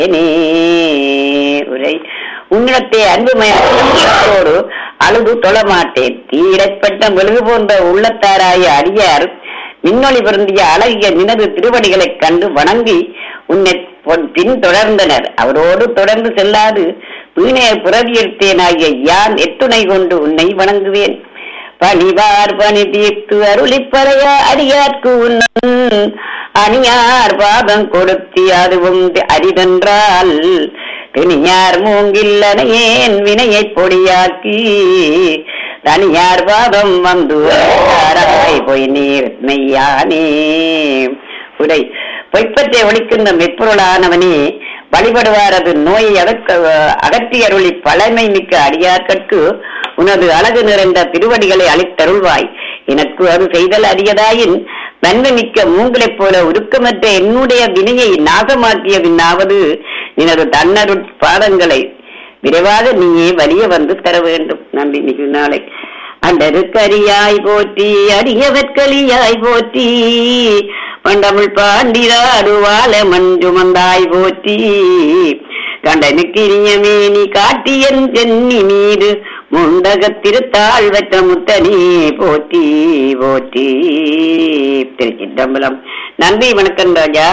நீ உரை உன்னிடத்தை அன்புமயோடு அழுது தொழமாட்டேன் தீயிடப்பட்ட மெழுகு போன்ற உள்ளத்தாராய அடியார் மின்னொளி பொருந்திய அழகிய நினது திருவடிகளைக் கண்டு வணங்கி உன்னை பொன் பின் தொடர்ந்தனர் அவரோடு தொடர்ந்து செல்லாது வீணைய புறவியெடுத்தேனாகிய யான் எத்துணை கொண்டு உன்னை வணங்குவேன் பணிவார் பணி தீர்த்து அருளிப்பறைய அடியார்க்கு உன் அணியார் பாதம் கொடுத்தி அதுவும் அரிதென்றால் திணியார் மூங்கில் அணையேன் வினையை பொடியாக்கி தனியார் பாதம் வந்து ஆராய் பொய் நீர் மெய்யானே உரை பொய்ப்பற்றை ஒழிக்கின்ற மெற்பொருளானவனே வழிபடுவாரது நோயை அகற்ற அகற்றி அருளி பழமை மிக்க அடியார்கட்கு உனது அழகு நிறைந்த திருவடிகளை அளித்தருள்வாய் எனக்கு அது செய்தல் அறியதாயின் நன்மை மிக்க மூங்களைப் போல உருக்கமற்ற என்னுடைய வினையை நாசமாக்கிய பின்னாவது நினது தன்னருட் பாதங்களை விரைவாக நீயே வலிய வந்து தர வேண்டும் நன்றி மிகு நாளை அண்டருக்கரியாய் போற்றி அடியவற்களியாய் போற்றி பண்டமிழ் பாண்டிராடு வாழ மஞ்சுமந்தாய் போற்றி கண்டனுக்கினியமே நீ காட்டியன் சென்னி மீது முண்டகத் திருத்தாள் வெற்ற முத்தனி போற்றி போற்றி திருச்சிற்றம்பலம் நன்றி வணக்கம் ராஜா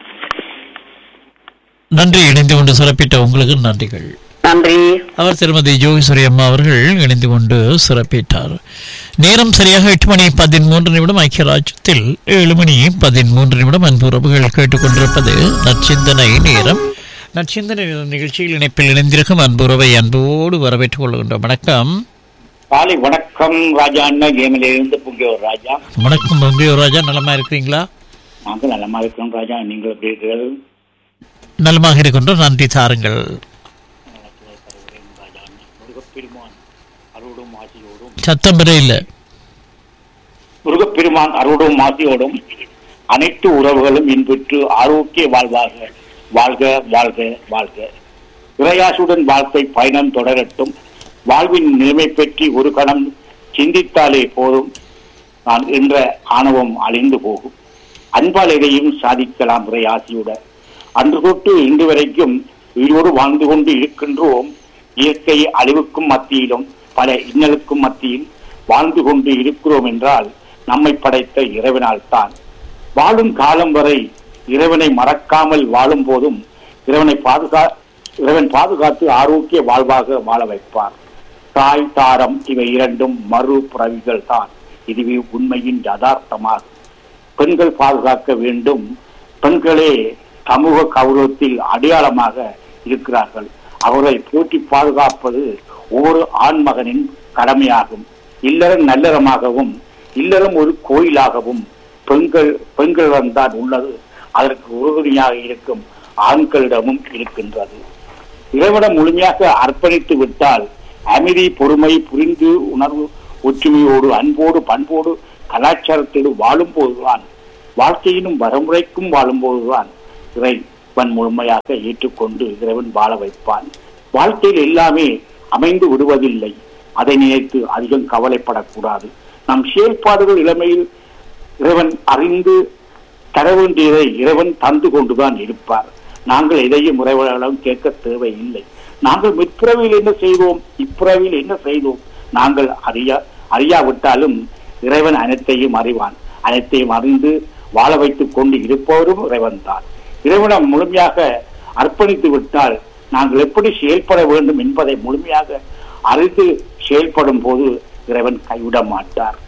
நன்றி இணைந்து கொண்டு சிறப்பிட்ட உங்களுக்கு நன்றிகள் நன்றி அவர் திருமதி ஜோகேஸ்வரி அம்மா அவர்கள் இணைந்து கொண்டு சிறப்பித்தார் நேரம் சரியாக எட்டு மணி பதிமூன்று நிமிடம் ஐக்கிய ராஜ்யத்தில் ஏழு மணி பதிமூன்று நிமிடம் அன்பு உறவுகள் கேட்டுக்கொண்டிருப்பது நற்சிந்தனை நேரம் நற்சிந்தனை நிகழ்ச்சியில் இணைப்பில் இணைந்திருக்கும் அன்பு உறவை அன்போடு வரவேற்றுக் கொள்கின்றோம் வணக்கம் காலை வணக்கம் ராஜா அண்ணா கேமில இருந்து புங்கியோர் ராஜா வணக்கம் பொங்கியூர் ராஜா நலமா இருக்கிறீங்களா நாங்கள் நலமா இருக்கிறோம் ராஜா நீங்கள் எப்படி இருக்கிறீர்கள் நலமாக இருக்கின்றோம் நன்றி தாருங்கள் ராஜா அண்ணா முருகப்பெருமான் அருளும் ஆசியோடும் சத்தம் பெற இல்லை முருகப்பெருமான் அருளும் ஆசியோடும் அனைத்து உறவுகளும் இன்பெற்று ஆரோக்கிய வாழ்வாக வாழ்க வாழ்க வாழ்க இறையாசுடன் வாழ்க்கை பயணம் தொடரட்டும் வாழ்வின் நிலைமை பற்றி ஒரு கணம் சிந்தித்தாலே போதும் நான் என்ற ஆணவம் அழிந்து போகும் அன்பால் எதையும் சாதிக்கலாம் இறையாசியுடன் அன்று தொட்டு இன்று வரைக்கும் உயிரோடு வாழ்ந்து கொண்டு இருக்கின்றோம் இயற்கை அழிவுக்கும் மத்தியிலும் பல இன்னலுக்கும் மத்தியில் வாழ்ந்து கொண்டு இருக்கிறோம் என்றால் நம்மை படைத்த இறைவனால் தான் வாழும் காலம் வரை இறைவனை மறக்காமல் வாழும் போதும் இறைவனை பாதுகா இறைவன் பாதுகாத்து ஆரோக்கிய வாழ்வாக வாழ வைப்பார் தாய் தாரம் இவை இரண்டும் மறு பிறவிகள் தான் இதுவே உண்மையின் யதார்த்தமாகும் பெண்கள் பாதுகாக்க வேண்டும் பெண்களே சமூக கௌரவத்தில் அடையாளமாக இருக்கிறார்கள் அவர்களை போற்றி பாதுகாப்பது ஒவ்வொரு ஆண்மகனின் கடமையாகும் இல்லறம் நல்லறமாகவும் இல்லறம் ஒரு கோயிலாகவும் பெண்கள் பெண்களிடம்தான் உள்ளது அதற்கு உறுதுணையாக இருக்கும் ஆண்களிடமும் இருக்கின்றது இறைவனம் முழுமையாக அர்ப்பணித்து விட்டால் அமைதி பொறுமை புரிந்து உணர்வு ஒற்றுமையோடு அன்போடு பண்போடு கலாச்சாரத்தோடு வாழும் போதுதான் வாழ்க்கையினும் வரமுறைக்கும் வாழும் போதுதான் இறைவன் முழுமையாக ஏற்றுக்கொண்டு இறைவன் வாழ வைப்பான் வாழ்க்கையில் எல்லாமே அமைந்து விடுவதில்லை அதை நினைத்து அதிகம் கவலைப்படக்கூடாது நம் செயல்பாடுகள் இளமையில் இறைவன் அறிந்து தர வேண்டியதை இறைவன் தந்து கொண்டுதான் இருப்பார் நாங்கள் எதையும் இறைவனிடம் கேட்க தேவையில்லை நாங்கள் முற்பிறவியில் என்ன செய்தோம் இப்பிறவியில் என்ன செய்தோம் நாங்கள் அறியா அறியாவிட்டாலும் இறைவன் அனைத்தையும் அறிவான் அனைத்தையும் அறிந்து வாழ வைத்துக் கொண்டு இருப்பவரும் இறைவன் தான் இறைவனம் முழுமையாக அர்ப்பணித்து விட்டால் நாங்கள் எப்படி செயல்பட வேண்டும் என்பதை முழுமையாக அறிந்து செயல்படும் போது இறைவன் கைவிட மாட்டார்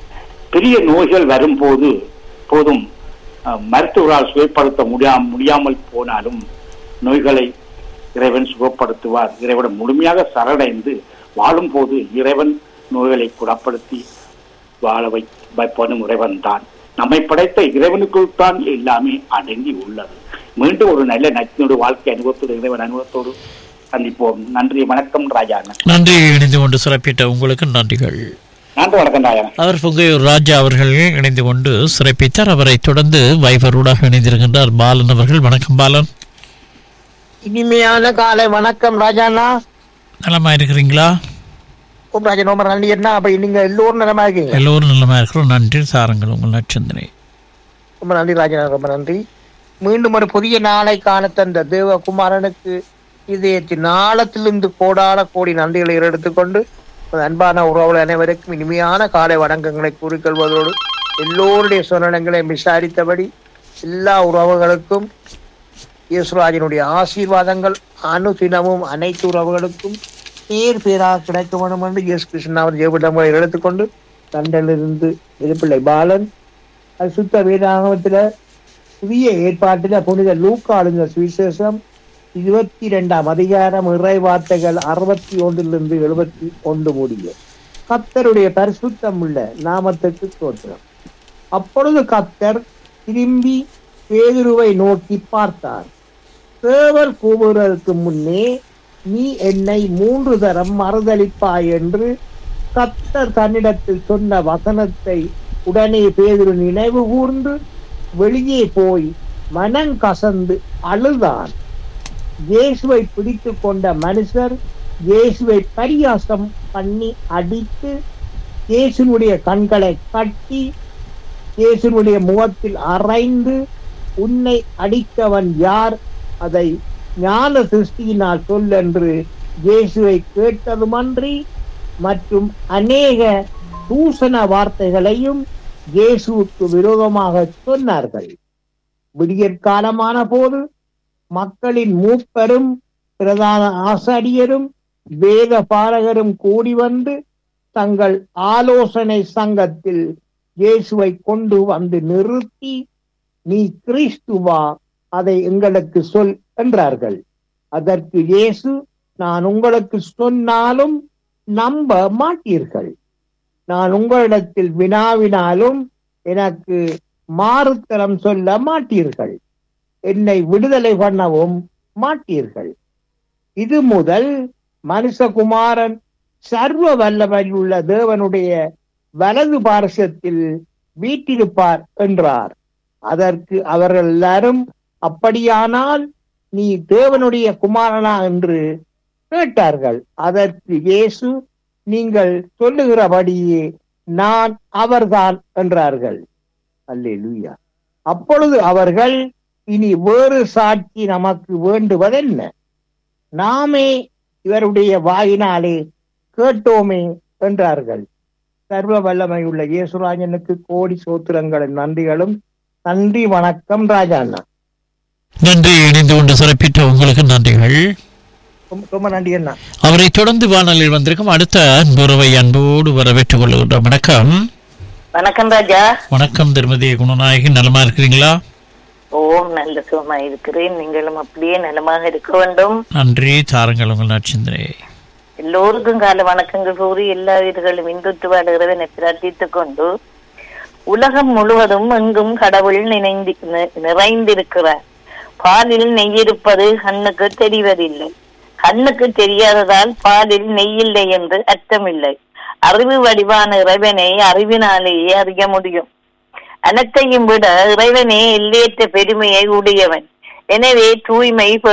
பெரிய நோய்கள் வரும்போது போதும் அஹ், மருத்துவரால் சுயப்படுத்த முடியா முடியாமல் போனாலும் நோய்களை இறைவன் சுகப்படுத்துவார் இறைவன் முழுமையாக சரணடைந்து வாழும்போது இறைவன் நோய்களை குணப்படுத்தி வாழ வை வைப்பவனும் இறைவன் தான் நம்மை படைத்த இறைவனுக்குள் தான் எல்லாமே அடங்கி உள்ளது மீண்டும் ஒரு நல்ல நச்சினோடு வாழ்க்கை அனுபவத்தோடு இறைவன் அனுபவத்தோடு சந்திப்போம் நன்றி வணக்கம் ராஜா நன்றி இணைந்து கொண்டு சிறப்பிட்ட உங்களுக்கு நன்றிகள் நன்றி வணக்கம் ராஜா அவர் பொங்கையூர் ராஜா அவர்கள் இணைந்து கொண்டு சிறப்பித்தார் அவரை தொடர்ந்து வைபரூடாக இணைந்திருக்கின்றார் பாலன் அவர்கள் வணக்கம் பாலன் இனிமையான காலை வணக்கம் ராஜாண்ணா நலமா இருக்கிறீங்களா ஓம் ராஜா ரொம்ப நன்றி என்ன அப்ப நீங்க எல்லோரும் நலமா இருக்கீங்க எல்லோரும் நலமா இருக்கிறோம் நன்றி சாருங்கள் உங்கள் நற்சந்தனை ரொம்ப நன்றி ராஜா ரொம்ப நன்றி மீண்டும் ஒரு புதிய நாளை காண தந்த தேவகுமாரனுக்கு இதயத்தின் ஆழத்திலிருந்து கோடான கோடி நன்றிகளை எடுத்துக்கொண்டு உமது அன்பான உறவுகள் அனைவருக்கும் இனிமையான காலை வணக்கங்களை கூறிக்கொள்வதோடு எல்லோருடைய சொரணங்களையும் விசாரித்தபடி எல்லா உறவுகளுக்கும் இயேசுராஜனுடைய ஆசீர்வாதங்கள் அனுதினமும் அனைத்து உறவுகளுக்கும் பேர் பேராக கிடைக்க வேண்டும் என்று இயேசு கிருஷ்ணாவின் ஜெயபிடங்களை எடுத்துக்கொண்டு தண்டலிருந்து இருப்பிள்ளை பாலன் அது சுத்த வேதாகமத்துல புதிய ஏற்பாட்டில புனித லூக்காளுங்க சுவிசேஷம் இருபத்தி ரெண்டாம் அதிகாரம் இறை வார்த்தைகள் அறுபத்தி ஒன்றிலிருந்து எழுபத்தி ஒன்று முடியும் கத்தருடைய பரிசுத்தம் உள்ள நாமத்துக்கு தோற்றம் அப்பொழுது கத்தர் திரும்பி பேதுருவை நோக்கி பார்த்தார் சேவல் கூவுறதற்கு முன்னே நீ என்னை மூன்று தரம் மறுதளிப்பாய் என்று கத்தர் தன்னிடத்தில் சொன்ன வசனத்தை உடனே பேதுரு நினைவு கூர்ந்து வெளியே போய் மனங்கசந்து அழுதான் இயேசுவை பிடித்து கொண்ட மனுஷர் இயேசுவை பரியாசம் பண்ணி அடித்து இயேசுனுடைய கண்களை கட்டி இயேசுனுடைய முகத்தில் அரைந்து உன்னை அடித்தவன் யார் அதை ஞான சிருஷ்டியினால் சொல் என்று இயேசுவை கேட்டதுமன்றி மற்றும் அநேக தூசண வார்த்தைகளையும் இயேசுவுக்கு விரோதமாக சொன்னார்கள் விடியற்காலமான போது மக்களின் மூப்பரும் பிரதான ஆசாரியரும் வேத பாரகரும் கூடி வந்து தங்கள் ஆலோசனை சங்கத்தில் இயேசுவை கொண்டு வந்து நிறுத்தி நீ கிறிஸ்துவா அதை எங்களுக்கு சொல் என்றார்கள் அதற்கு இயேசு நான் உங்களுக்கு சொன்னாலும் நம்ப மாட்டீர்கள் நான் உங்களிடத்தில் வினாவினாலும் எனக்கு மாறுத்தரம் சொல்ல மாட்டீர்கள் என்னை விடுதலை பண்ணவும் மாட்டீர்கள் இது முதல் மனுஷகுமாரன் சர்வ வல்லமையில் உள்ள தேவனுடைய வலது பாரசத்தில் வீட்டிருப்பார் என்றார் அதற்கு அவர்கள் எல்லாரும் அப்படியானால் நீ தேவனுடைய குமாரனா என்று கேட்டார்கள் அதற்கு இயேசு நீங்கள் சொல்லுகிறபடியே நான் அவர்தான் என்றார்கள் அல்லேலூயா அப்பொழுது அவர்கள் இனி வேறு சாட்சி நமக்கு வேண்டுவதென்ன நாமே இவருடைய வாயினாலே கேட்டோமே என்றார்கள் சர்வ வல்லமையுள்ள இயேசுராஜனுக்கு கோடி சோத்திரங்களும் நன்றிகளும் நன்றி வணக்கம் ராஜா அண்ணா நன்றி இணைந்து கொண்டு சிறப்பித்த உங்களுக்கு நன்றிகள் ரொம்ப- ரொம்ப நன்றி அண்ணா அவரை தொடர்ந்து வானொலியில் வந்திருக்கும் அடுத்த அன்புறவை அன்போடு வரவேற்றுக் கொள்கின்றோம் வணக்கம் வணக்கம் ராஜா வணக்கம் திருமதி குணநாயகி நலமா இருக்கிறீங்களா ஓம் நல்ல சுகமா இருக்கிறேன் நீங்களும் அப்படியே நலமாக இருக்க வேண்டும் நன்றி தாருங்கள் உங்கள் நற்சிந்தனையை எல்லோருக்கும் கால வணக்கங்கள் கூறி எல்லா வீடுகளும் இந்துத்து வாடுகிறவனை பிரார்த்தித்துக் கொண்டு உலகம் முழுவதும் எங்கும் கடவுள் நினைந்து நி- நிறைந்திருக்கிறார் பாலில் நெய் இருப்பது கண்ணுக்கு தெரிவதில்லை கண்ணுக்கு தெரியாததால் பாலில் நெய் இல்லை என்று அர்த்தமில்லை அறிவு வடிவான இறைவனை அறிவினாலேயே அறிய முடியும் அனைத்தையும் விட இறைவனே எல்லையற்ற பெருமையை உடையவன் எனவே தூய்மை